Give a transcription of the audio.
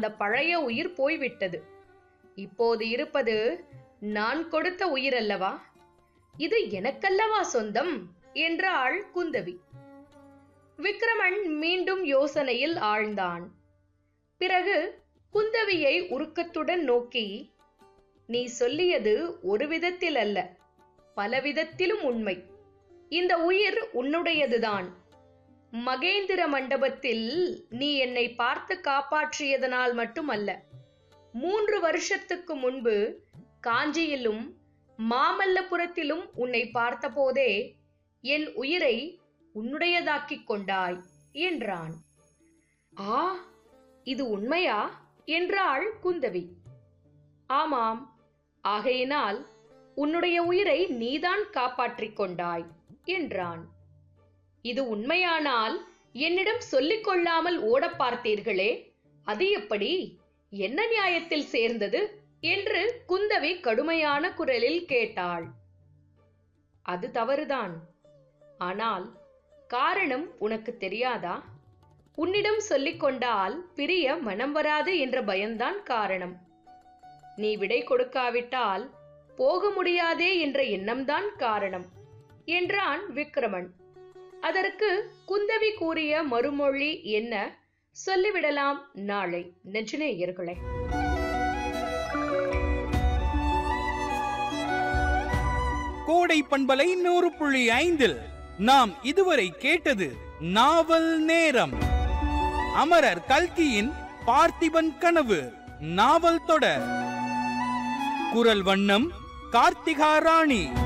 அந்த பழைய உயிர் போய்விட்டது இப்போது இருப்பது நான் கொடுத்த உயிர் அல்லவா இது எனக்கல்லவா சொந்தம் என்றாள் குந்தவி விக்ரமன் மீண்டும் யோசனையில் ஆழ்ந்தான் பிறகு குந்தவியை உருக்கத்துடன் நோக்கி நீ சொல்லியது ஒரு விதத்தில் அல்ல பல விதத்திலும் உண்மை இந்த உயிர் உன்னுடையதுதான் மகேந்திர மண்டபத்தில் நீ என்னை பார்த்து காப்பாற்றியதனால் மட்டுமல்ல மூன்று வருஷத்துக்கு முன்பு காஞ்சியிலும் மாமல்லபுரத்திலும் உன்னை பார்த்தபோதே என் உயிரை உன்னுடையதாக்கிக் கொண்டாய் என்றான் ஆ இது உண்மையா என்றாள் குந்தவி ஆமாம் ஆகையினால் உன்னுடைய உயிரை நீதான் காப்பாற்றிக் கொண்டாய் என்றான் இது உண்மையானால் என்னிடம் சொல்லிக் கொள்ளாமல் ஓடப் பார்த்தீர்களே அது எப்படி என்ன நியாயத்தில் சேர்ந்தது என்று குந்தவி கடுமையான குரலில் கேட்டாள் அது தவறுதான் ஆனால் காரணம் உனக்கு தெரியாதா உன்னிடம் சொல்லிக் கொண்டால் பிரிய மனம் வராது என்ற பயம்தான் காரணம் நீ விடை கொடுக்காவிட்டால் போக முடியாதே என்ற எண்ணம்தான் காரணம் என்றான் விக்ரமன் அதற்கு குந்தவி கூறிய மறுமொழி என்ன சொல்லிவிடலாம் நாளை நெஞ்சநேயர்களே கோடை பண்பலை நூறு புள்ளி ஐந்தில் நாம் இதுவரை கேட்டது நாவல் நேரம் அமரர் கல்கியின் பார்த்திபன் கனவு நாவல் தொடர் குரல் வண்ணம் கார்த்திகா ராணி